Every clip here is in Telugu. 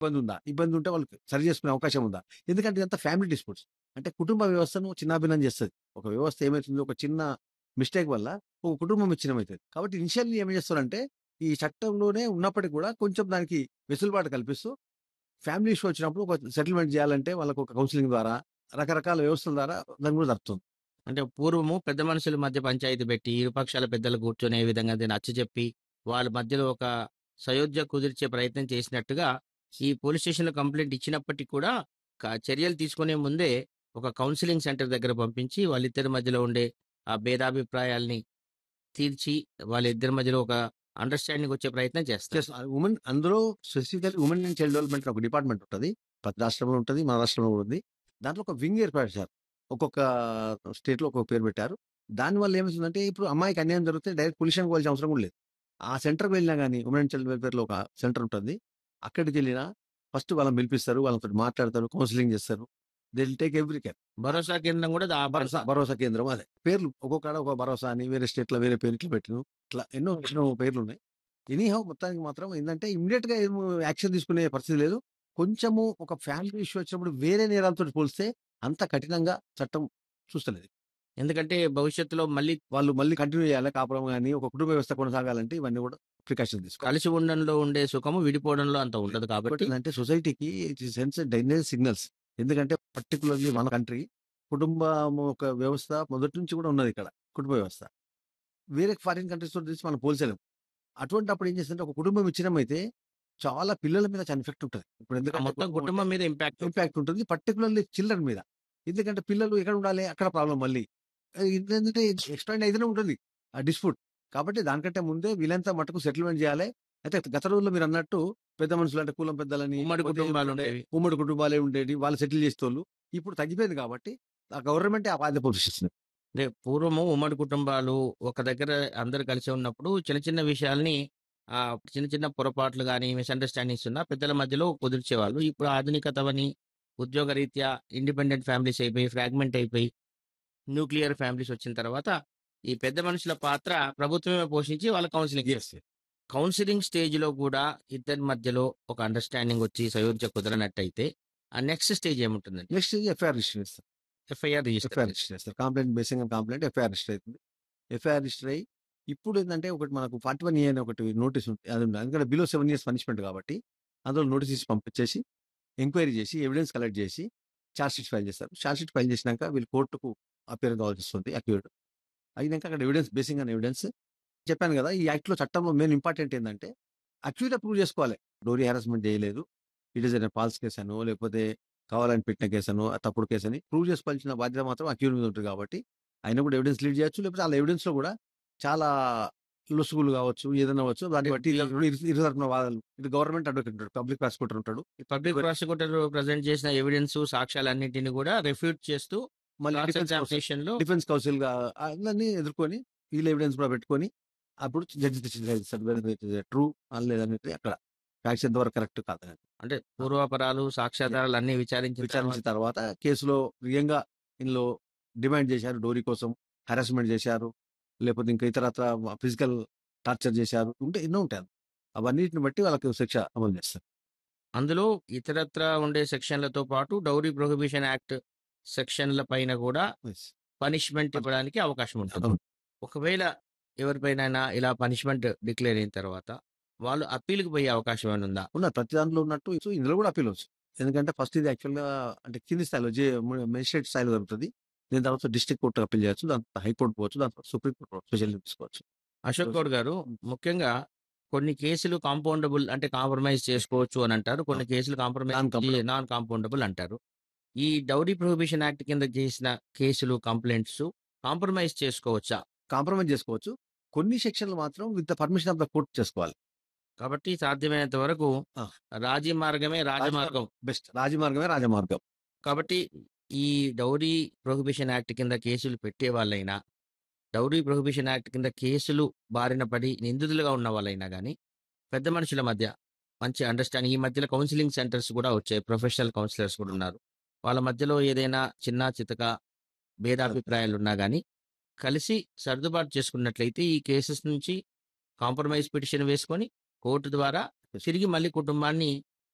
ఇబ్బంది ఉందా ఇబ్బంది ఉంటే వాళ్ళకి సరి చేసుకునే అవకాశం ఉందా ఎందుకంటే ఇదంతా ఫ్యామిలీ డిస్ప్యూట్స్ అంటే కుటుంబ వ్యవస్థను చిన్నాభిన్నం చేస్తుంది ఒక వ్యవస్థ ఏమవుతుంది ఒక చిన్న మిస్టేక్ వల్ల ఒక కుటుంబం విచ్ఛిన్నం అవుతుంది కాబట్టి ఇనిషియల్లీ ఏం చేస్తారంటే ఈ చట్టంలోనే ఉన్నప్పటికీ కూడా కొంచెం దానికి వెసులుబాటు కల్పిస్తూ ఫ్యామిలీ ఇష్యూ వచ్చినప్పుడు ఒక సెటిల్మెంట్ చేయాలంటే వాళ్ళకు ఒక కౌన్సిలింగ్ ద్వారా రకరకాల వ్యవస్థల ద్వారా దాని కూడా జరుగుతుంది అంటే పూర్వము పెద్ద మనుషుల మధ్య పంచాయతీ పెట్టి ఇరుపక్షాల పెద్దలు కూర్చొని ఏ విధంగా దీన్ని నచ్చజెప్పి వాళ్ళ మధ్యలో ఒక సయోధ్య కుదిర్చే ప్రయత్నం చేసినట్టుగా ఈ పోలీస్ స్టేషన్లో కంప్లైంట్ ఇచ్చినప్పటికీ కూడా క- చర్యలు తీసుకునే ముందే ఒక కౌన్సిలింగ్ సెంటర్ దగ్గర పంపించి వాళ్ళిద్దరి మధ్యలో ఉండే ఆ భేదాభిప్రాయాల్ని తీర్చి వాళ్ళిద్దరి మధ్యలో ఒక అండర్స్టాండింగ్ వచ్చే ప్రయత్నం చేస్తారు ఉమెన్ అందులో specifically women and child development ఒక డిపార్ట్మెంట్ ఉంటుంది ప్రతి రాష్ట్రంలో ఉంటుంది మన రాష్ట్రంలో కూడా ఉంది దాంట్లో ఒక వింగ్ ఏర్పాటు చేశారు ఒక్కొక్క స్టేట్ లో ఒక్కొక్క పేరు పెట్టారు దానివల్ల ఏమవుతుందంటే ఇప్పుడు అమ్మాయికి అన్యాయం జరిగితే డైరెక్ట్ పొల్యూషన్ పోవాల్సిన అవసరం కూడా లేదు ఆ సెంటర్కి వెళ్ళినా కానీ ఉమెన్ అండ్ చైల్డ్ వెల్ఫేర్ లో ఒక సెంటర్ ఉంటుంది అక్కడికి వెళ్ళినా ఫస్ట్ వాళ్ళని పిలిపిస్తారు వాళ్ళతో మాట్లాడతారు కౌన్సిలింగ్ చేస్తారు they will take every care భరోసా కేంద్రం కూడా దా- భరోసా భరోసా కేంద్రం అదే పేర్లు ఒక్కొక్కడ ఒక భరోసా అని వేరే స్టేట్ లో వేరే పేరు ఇట్లా పెట్టిన ఇట్లా ఎన్నో ఎన్నో పేర్లు ఉన్నాయి ఎనీహౌ మొత్తానికి మాత్రం ఏంటంటే ఇమ్మీడియట్ గా ఏం యాక్షన్ తీసుకునే పరిస్థితి లేదు కొంచెము ఒక ఫ్యామిలీ ఇష్యూ వచ్చినప్పుడు వేరే నేరాలతో పోలిస్తే అంత కఠినంగా చట్టం చూస్తలేదు ఎందుకంటే భవిష్యత్తులో మళ్ళీ వాళ్ళు మళ్ళీ కంటిన్యూ చేయాలి కాపురం కానీ ఒక కుటుంబ వ్యవస్థ కొనసాగాలంటే ఇవన్నీ కూడా ప్రికాషన్ తీసుకోవాలి కలిసి ఉండడంలో ఉండే సుఖము విడిపోవడంలో అంత ఉండదు కాబట్టి అంటే సొసైటీకి ఇట్ సెన్స్ డైనేజ్ సిగ్నల్స్ ఎందుకంటే పర్టికులర్లీ మన కంట్రీ కుటుంబం ఒక వ్యవస్థ మొదటి నుంచి కూడా ఉన్నది ఇక్కడ కుటుంబ వ్యవస్థ వేరే ఫారిన్ కంట్రీస్ తో తీసి మనం పోల్చలేం అటువంటి అప్పుడు ఏం చేస్తుంటే ఒక కుటుంబం ఇచ్చినం అయితే చాలా పిల్లల మీద చాలా ఎఫెక్ట్ ఉంటుంది ఇప్పుడు ఆ ఎందుకంటే మొత్తం కుటుంబం మీద ఇంపాక్ట్ ఇంపాక్ట్ ఉంటుంది పర్టికులర్లీ చిల్డ్రన్ మీద ఎందుకంటే పిల్లలు ఎక్కడ ఉండాలి అక్కడ ప్రాబ్లం మళ్ళీ ఏంటంటే ఎక్స్పాండ్ అయితేనే ఉంటుంది ఆ డిస్ప్యూట్ కాబట్టి దానికంటే ముందే వీలంతా మటుకు సెటిల్మెంట్ చేయాలి అయితే గత రోజుల్లో మీరు అన్నట్టు పెద్ద మనుషులు అంటే కులం పెద్దలని ఉమ్మడి లేకపోతే కుటుంబాలు ఏంటంటే ఉండేవి ఉమ్మడి కుటుంబాలే ఉండేవి వాళ్ళు సెటిల్ చేసేవాళ్ళు ఇప్పుడు తగ్గిపోయింది కాబట్టి ఆ గవర్నమెంట్ ఆ బాధ్యత పోషిస్తుంది అంటే పూర్వము ఉమ్మడి కుటుంబాలు ఒక దగ్గర అందరు కలిసి ఉన్నప్పుడు చిన్న చిన్న విషయాల్ని ఆ చిన్న చిన్న పొరపాట్లు కానీ మిస్అండర్స్టాండింగ్స్ ఉన్నా పెద్దల మధ్యలో కుదిర్చేవాళ్ళు ఇప్పుడు ఆధునికతవని ఉద్యోగ రీత్యా ఇండిపెండెంట్ ఫ్యామిలీస్ అయిపోయి ఫ్రాగ్మెంట్ అయిపోయి న్యూక్లియర్ ఫ్యామిలీస్ వచ్చిన తర్వాత ఈ పెద్ద మనుషుల పాత్ర ప్రభుత్వమే పోషించి వాళ్ళ కౌన్సిలింగ్ కౌన్సిలింగ్ స్టేజ్ లో కూడా ఇద్దరి మధ్యలో ఒక అండర్స్టాండింగ్ వచ్చి సయోధ్య కుదరనట్టయితే ఆ నెక్స్ట్ స్టేజ్ ఏముంటుందండి నెక్స్ట్ ఎఫ్ఐఆర్ రిజిస్టర్ చేస్తారు ఎఫ్ఐఆర్ ఎఫ్ఐఆర్ రిజిస్టర్ రిజిస్టర్ చేస్తారు complaint basing complaint FIR register అవుతుంది ఎఫ్ఐఆర్ రిజిస్టర్ అయ్యి ఇప్పుడు ఏంటంటే ఒకటి మనకు ఫార్టీ వన్ ఇయర్ ఒకటి నోటీస్ ఉంటుంది అది ఉంది ఎందుకంటే బిలో సెవెన్ ఇయర్స్ పనిష్మెంట్ కాబట్టి అందులో నోటీస్ ఇచ్చి పంపించేసి ఎంక్వైరీ చేసి ఎవిడెన్స్ కలెక్ట్ చేసి ఛార్జ్ షీట్ ఫైల్ చేస్తారు ఛార్జ్ షీట్ ఫైల్ చేసినాక వీళ్ళు కోర్టుకు అపేర్ కావాల్సి వస్తుంది అక్యూర్డ్ అయినాక అక్కడ ఎవిడెన్స్ బేసింగ్ అని ఎవిడెన్స్ చెప్పాను కదా ఈ యాక్ట్లో చట్టంలో మెయిన్ ఇంపార్టెంట్ ఏంటంటే అక్యూర్ ప్రూవ్ చేసుకోవాలి డోరీ హారాస్మెంట్ చేయలేదు ఇట్ ఇస్ ఫాల్స్ కేసు అనో లేకపోతే కావాలని పెట్టిన కేసు అనో తప్పుడు కేసు అని ప్రూవ్ చేసుకోవాల్సిన బాధ్యత మాత్రం అక్యూర్ మీద ఉంటుంది కాబట్టి ఆయన కూడా ఎవిడెన్స్ లీడ్ చేయొచ్చు లేకపోతే వాళ్ళ ఎవిడెన్స్ లో కూడా చాలా లొసుగులు కావచ్చు ఏదైనా అవ్వచ్చు దాన్ని బట్టి ఇరు- ఇరు ఇరు తరపున వాదాలు ఇటు గవర్నమెంట్ అడ్వకేట్ ఉంటాడు పబ్లిక్ ప్రాసిక్యూటర్ ఉంటాడు పబ్లిక్ ప్రాసిక్యూటర్ ప్రజెంట్ చేసిన ఎవిడెన్స్ సాక్ష్యాలన్నింటినీ కూడా రిఫ్యూట్ చేస్తూ మళ్ళీ cross డిఫెన్స్ కౌన్సిల్ examination లో డిఫెన్స్ కౌన్సిల్ గా అందరినీ ఎదుర్కొని వీళ్ళ ఎవిడెన్స్ కూడా పెట్టుకొని అప్పుడు జడ్జి తెచ్చింది ట్రూ లేదనేది అక్కడ ఫ్యాక్ట్స్ ఎంతవరకు కరెక్ట్ కాదని అంటే పూర్వాపరాలు సాక్ష్యాధారాలు అన్ని విచారించిన విచారించిన తర్వాత కేసులో నిజంగా ఇందులో డిమాండ్ చేశారు డోరీ కోసం హరాస్మెంట్ చేశారు లేకపోతే ఇంకా ఇతరత్ర ఫిజికల్ టార్చర్ చేశారు ఉంటే ఎన్నో ఉంటాయి అవన్నిటిని బట్టి వాళ్ళకి శిక్ష అమలు చేస్తారు అందులో ఇతరత్ర ఉండే సెక్షన్లతో పాటు డౌరీ ప్రొహిబిషన్ యాక్ట్ సెక్షన్ల పైన కూడా Yes. పనిష్మెంట్ ఇవ్వడానికి అవకాశం ఉంటుంది అవును. ఒకవేళ ఎవరిపైన ఇలా పనిష్మెంట్ డిక్లేర్ అయిన తర్వాత వాళ్ళు అప్పీల్కి పోయే అవకాశం ఏమైనా ఉందా ఉన్నారు ప్రతి దాంట్లో ఉన్నట్టు సో ఇందులో కూడా అప్పీల్ వచ్చు ఎందుకంటే ఫస్ట్ ఇది యాక్చువల్ గా అంటే కింది స్థాయిలో జే మెజిస్ట్రేట్ స్థాయిలో జరుగుతుంది దీని తర్వాత డిస్ట్రిక్ట్ కోర్టు అప్పీల్ చేయొచ్చు దాని హైకోర్టు పోవచ్చు దాని తర్వాత సుప్రీం కోర్టు స్పెషల్ తీసుకోవచ్చు అశోక్ గౌడ్ గారు ముఖ్యంగా కొన్ని కేసులు కాంపౌండబుల్ అంటే కాంప్రమైజ్ చేసుకోవచ్చు అని అంటారు కొన్ని కేసులు కాంప్రమైజ్ Non-compromisable. నాన్ కాంపౌండబుల్ అంటారు ఈ డౌరీ ప్రొహిబిషన్ యాక్ట్ కింద చేసిన కేసులు కంప్లైంట్స్ కాంప్రమైజ్ చేసుకోవచ్చా కాంప్రమైజ్ చేసుకోవచ్చు కొన్ని సెక్షన్లు మాత్రం with the permission of the court చేసుకోవాలి కాబట్టి సాధ్యమైనంత వరకు ఆ. రాజీ మార్గమే రాజమార్గం బెస్ట్ రాజమార్గమే రాజమార్గం కాబట్టి ఈ డౌరీ ప్రొహిబిషన్ యాక్ట్ కింద కేసులు పెట్టే వాళ్ళైనా డౌరీ ప్రొహిబిషన్ యాక్ట్ కింద కేసులు బారిన పడి నిందితులుగా ఉన్న వాళ్ళైనా కానీ పెద్ద మనుషుల మధ్య మంచి అండర్స్టాండింగ్ ఈ మధ్యలో కౌన్సిలింగ్ సెంటర్స్ కూడా వచ్చాయి ప్రొఫెషనల్ కౌన్సిలర్స్ కూడా ఉన్నారు వాళ్ళ మధ్యలో ఏదైనా చిన్న చితక భేదాభిప్రాయాలు ఉన్నా కానీ కలిసి సర్దుబాటు చేసుకున్నట్లయితే ఈ కేసెస్ నుంచి కాంప్రమైజ్ పిటిషన్ వేసుకొని కోర్టు ద్వారా తిరిగి మళ్ళీ కుటుంబాన్ని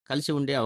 కలిసి ఉండే